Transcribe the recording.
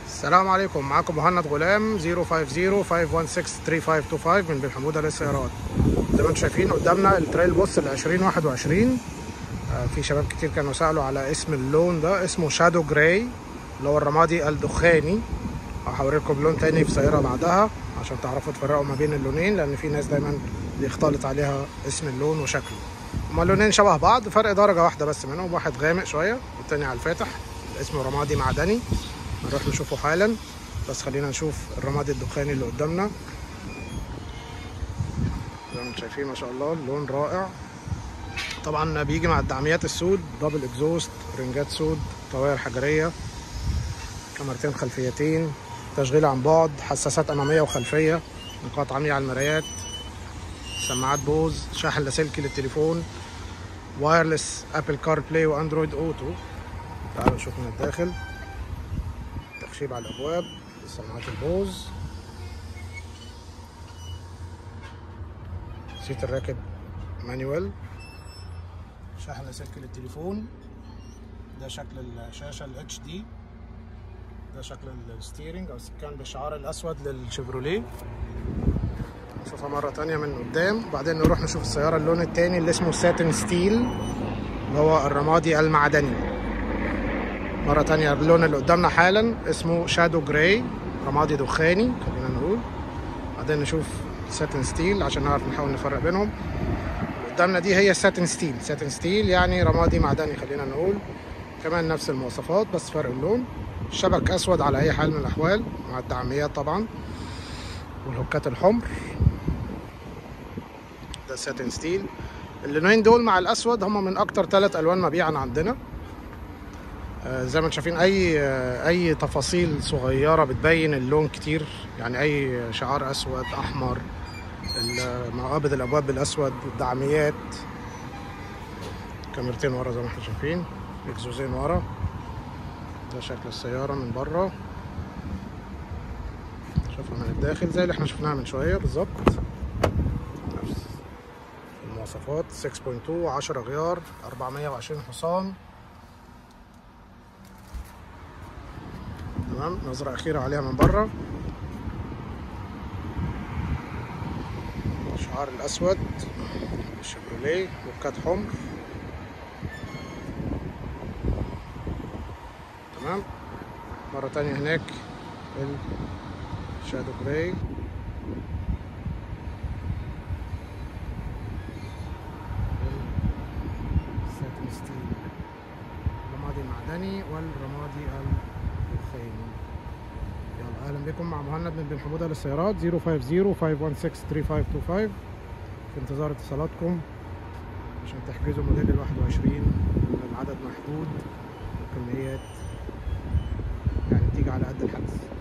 السلام عليكم معاكم مهند غلام 050-516-3525 من بن حمودة للسيارات زي ما انتم شايفين قدامنا التريل بوس ال 2021 آه، في شباب كتير كانوا سألوا على اسم اللون ده اسمه شادو جراي اللي هو الرمادي الدخاني هوريكم لون تاني في سيارة بعدها عشان تعرفوا تفرقوا ما بين اللونين لأن في ناس دايما بيختلط عليها اسم اللون وشكله هما اللونين شبه بعض فرق درجة واحدة بس منهم واحد غامق شوية والتاني على الفاتح اسمه رمادي معدني هنروح نشوفه حالا بس خلينا نشوف الرمادي الدخاني اللي قدامنا زي ما انتم شايفين ما شاء الله اللون رائع طبعا بيجي مع الدعميات السود دبل اكزوست رنجات سود طواير حجريه كاميرتين خلفيتين تشغيل عن بعد حساسات اماميه وخلفيه نقاط عمياء على المرايات سماعات بوز شاحن لاسلكي للتليفون وايرلس ابل كار بلاي واندرويد اوتو تعالوا نشوف من الداخل تخشيب على الابواب سماعات البوز سيت الراكب مانيوال شاحن لاسلكي للتليفون ده شكل الشاشه الاتش دي ده شكل الستيرنج او السكان بالشعار الاسود للشيفروليه نشوفها مرة تانية من قدام بعدين نروح نشوف السيارة اللون التاني اللي اسمه ساتن ستيل اللي هو الرمادي المعدني مرة تانية اللون اللي قدامنا حالا اسمه شادو جراي رمادي دخاني خلينا نقول بعدين نشوف ساتن ستيل عشان نعرف نحاول نفرق بينهم اللي قدامنا دي هي ساتن ستيل ساتن ستيل يعني رمادي معدني خلينا نقول كمان نفس المواصفات بس فرق اللون الشبك اسود على اي حال من الاحوال مع الدعميات طبعا والهوكات الحمر ده ساتن ستيل اللونين دول مع الاسود هم من اكتر ثلاث الوان مبيعا عندنا آه زي ما انتم شايفين اي آه اي تفاصيل صغيره بتبين اللون كتير يعني اي شعار اسود احمر مقابض الابواب بالاسود الدعميات كاميرتين ورا زي ما احنا شايفين اكزوزين ورا ده شكل السياره من بره شوفها من الداخل زي اللي احنا شفناها من شويه بالظبط نفس المواصفات 6.2 10 غيار 420 حصان تمام نظرة أخيرة عليها من بره الشعار الأسود الشيفروليه وكات حمر تمام مرة تانية هناك الشادو جراي الساتن ستيل الرمادي المعدني والرمادي الدخاني يلا اهلا بكم مع مهند من بن حموده للسيارات 050 516 3525 في انتظار اتصالاتكم عشان تحجزوا موديل ال 21 العدد محدود وكميات يعني بتيجي على قد الحجز